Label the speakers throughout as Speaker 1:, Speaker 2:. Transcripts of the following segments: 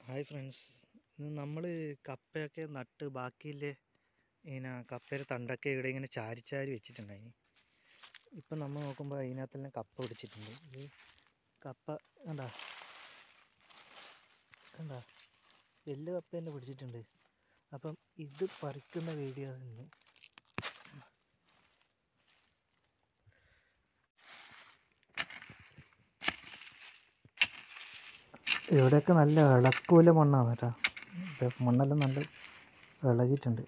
Speaker 1: Hi friends ഇന്ന് നമ്മൾ കപ്പയൊക്കെ നട്ട് ബാക്കിയില്ലേ ഇങ്ങനെ കപ്പയുടെ തണ്ടൊക്കെ ഇവിടെ ഇങ്ങനെ ചാരി ചാരി വെച്ചിട്ടുണ്ടായിന് ഇപ്പം നമ്മൾ നോക്കുമ്പോൾ അതിനകത്തെല്ലാം കപ്പ പിടിച്ചിട്ടുണ്ട് ഈ കപ്പ കണ്ടാ കണ്ടാ വലിയ കപ്പ തന്നെ പിടിച്ചിട്ടുണ്ട് അപ്പം ഇത് പറിക്കുന്ന വീഡിയോ നിന്ന് ഇവിടെയൊക്കെ നല്ല ഇളക്കൂല മണ്ണാണ് കേട്ടോ ഇത് മണ്ണെല്ലാം നല്ല ഇളകിയിട്ടുണ്ട്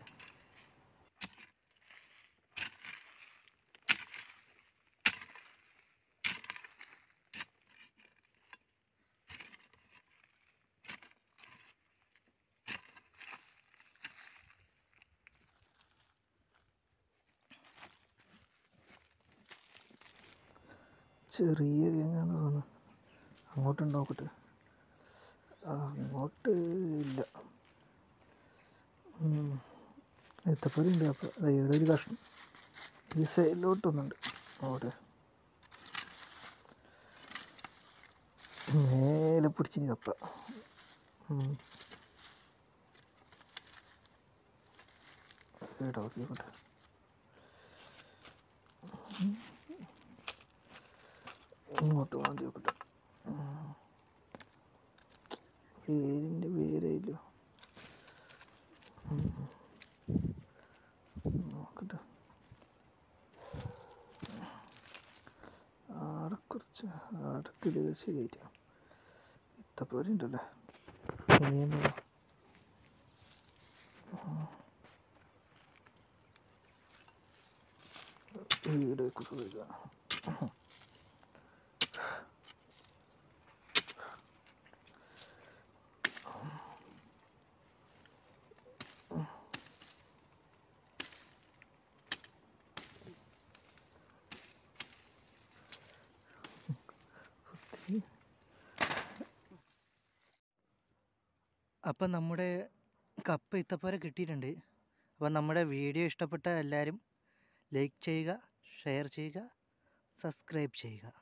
Speaker 1: ചെറിയ തേങ്ങാന്ന് തോന്നുന്നു അങ്ങോട്ടുണ്ടോ നോക്കട്ടെ ആ, അങ്ങോട്ട് ഇല്ല എത്തപ്പുറയുണ്ട് അപ്പോൾ ഇവിടെ ഒരു കഷ്ണം ഈ സൈഡിലോട്ടൊന്നുണ്ട് അവിടെ മേലെ പിടിച്ചിന് കപ്പ ഉം. ഇവിടെ നോക്കിക്കോട്ടെ ഇങ്ങോട്ട് മാറ്റി നോക്കട്ടെ വേരിൻ്റെ വേരായില്ലോ നോക്കട്ടെ ആടെ കുറച്ച് ആടത്തിൽ ശരിയായിട്ട് ഇത്തപ്പോലെ ഉണ്ടല്ലേ ഇനിയും വീടൊക്കെ പോയിക്കാം അപ്പം നമ്മുടെ കപ്പ ഇത്തപ്പോരെ കിട്ടിയിട്ടുണ്ട് അപ്പം നമ്മുടെ വീഡിയോ ഇഷ്ടപ്പെട്ട എല്ലാവരും ലൈക്ക് ചെയ്യുക ഷെയർ ചെയ്യുക സബ്സ്ക്രൈബ് ചെയ്യുക